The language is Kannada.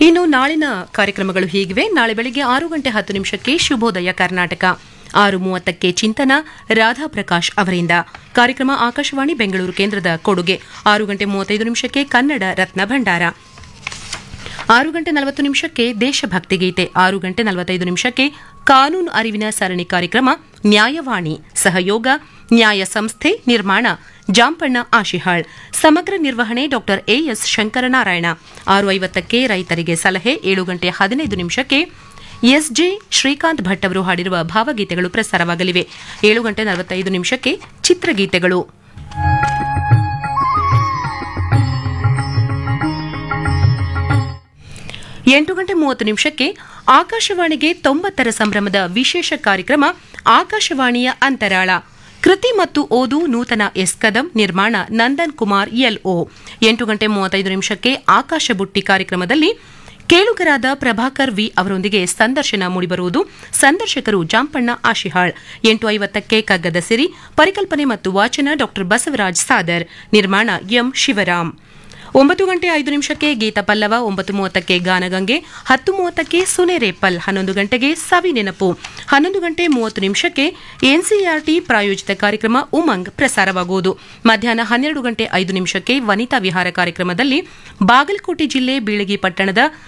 ಇನ್ನು ನಾಳಿನ ಕಾರ್ಯಕ್ರಮಗಳು ಹೀಗಿವೆ ನಾಳೆ ಬೆಳಿಗ್ಗೆ ಆರು ಗಂಟೆ ಹತ್ತು ನಿಮಿಷಕ್ಕೆ ಶುಭೋದಯ ಕರ್ನಾಟಕ ಆರು ಮೂವತ್ತಕ್ಕೆ ಚಿಂತನ ರಾಧಾ ಪ್ರಕಾಶ್ ಅವರಿಂದ ಕಾರ್ಯಕ್ರಮ ಆಕಾಶವಾಣಿ ಬೆಂಗಳೂರು ಕೇಂದ್ರದ ಕೊಡುಗೆ ಆರು ಗಂಟೆ ಮೂವತ್ತೈದು ನಿಮಿಷಕ್ಕೆ ಕನ್ನಡ ರತ್ನ ಭಂಡಾರ ಆರು ಗಂಟೆ ನಲವತ್ತು ನಿಮಿಷಕ್ಕೆ ದೇಶಭಕ್ತಿ ಗೀತೆ ಆರು ಗಂಟೆ ನಲವತ್ತೈದು ನಿಮಿಷಕ್ಕೆ ಕಾನೂನು ಅರಿವಿನ ಸರಣಿ ಕಾರ್ಯಕ್ರಮ ನ್ಯಾಯವಾಣಿ ಸಹಯೋಗ ನ್ಯಾಯ ಸಂಸ್ಥೆ ನಿರ್ಮಾಣ ಜಾಂಪಣ್ಣ ಆಶಿಹಾಳ್ ಸಮಗ್ರ ನಿರ್ವಹಣೆ ಡಾಕ್ಟರ್ ಎಎಸ್ ಶಂಕರನಾರಾಯಣ ಆರು ಐವತ್ತಕ್ಕೆ ರೈತರಿಗೆ ಸಲಹೆ ಏಳು ಗಂಟೆ ಹದಿನೈದು ನಿಮಿಷಕ್ಕೆ ಎಸ್ಜೆ ಶ್ರೀಕಾಂತ್ ಭಟ್ ಅವರು ಹಾಡಿರುವ ಭಾವಗೀತೆಗಳು ಪ್ರಸಾರವಾಗಲಿವೆ ಏಳು ಗಂಟೆ ನಲವತ್ತೈದು ನಿಮಿಷಕ್ಕೆ ಚಿತ್ರಗೀತೆಗಳು ಎಂಟು ಗಂಟೆ ಮೂವತ್ತು ನಿಮಿಷಕ್ಕೆ ಆಕಾಶವಾಣಿಗೆ ತೊಂಬತ್ತರ ಸಂಭ್ರಮದ ವಿಶೇಷ ಕಾರ್ಯಕ್ರಮ ಆಕಾಶವಾಣಿಯ ಅಂತರಾಳ ಕೃತಿ ಮತ್ತು ಓದು ನೂತನ ಎಸ್ ಕದಂ ನಿರ್ಮಾಣ ನಂದನ್ ಕುಮಾರ್ ಎಲ್ಒ ಎಂಟು ಗಂಟೆ ಮೂವತ್ತೈದು ನಿಮಿಷಕ್ಕೆ ಆಕಾಶ ಬುಟ್ಟಿ ಕಾರ್ಯಕ್ರಮದಲ್ಲಿ ಕೇಳುಗರಾದ ಪ್ರಭಾಕರ್ ವಿ ಅವರೊಂದಿಗೆ ಸಂದರ್ಶನ ಮೂಡಿಬರುವುದು ಸಂದರ್ಶಕರು ಜಾಂಪಣ್ಣ ಆಶಿಹಾಳ್ ಎಂಟು ಐವತ್ತಕ್ಕೆ ಕಗ್ಗದ ಸಿರಿ ಪರಿಕಲ್ಪನೆ ಮತ್ತು ವಾಚನ ಡಾ ಬಸವರಾಜ್ ಸಾದರ್ ನಿರ್ಮಾಣ ಎಂ ಶಿವರಾಮ್ ಒಂಬತ್ತು ಗಂಟೆ ಐದು ನಿಮಿಷಕ್ಕೆ ಗೀತ ಪಲ್ಲವ ಒಂಬತ್ತು ಮೂವತ್ತಕ್ಕೆ ಗಾನಗಂಗೆ ಹತ್ತು ಮೂವತ್ತಕ್ಕೆ ಸುನೆರೇಪಲ್ ಹನ್ನೊಂದು ಗಂಟೆಗೆ ಸವಿ ನೆನಪು ಹನ್ನೊಂದು ಗಂಟೆ ಮೂವತ್ತು ನಿಮಿಷಕ್ಕೆ ಎನ್ಸಿಆರ್ಟಿ ಪ್ರಾಯೋಜಿತ ಕಾರ್ಯಕ್ರಮ ಉಮಂಗ್ ಪ್ರಸಾರವಾಗುವುದು ಮಧ್ಯಾಹ್ನ ಹನ್ನೆರಡು ಗಂಟೆ ಐದು ನಿಮಿಷಕ್ಕೆ ವನಿತಾ ವಿಹಾರ ಕಾರ್ಯಕ್ರಮದಲ್ಲಿ ಬಾಗಲಕೋಟೆ ಜಿಲ್ಲೆ ಬೀಳಗಿ ಪಟ್ಟಣದ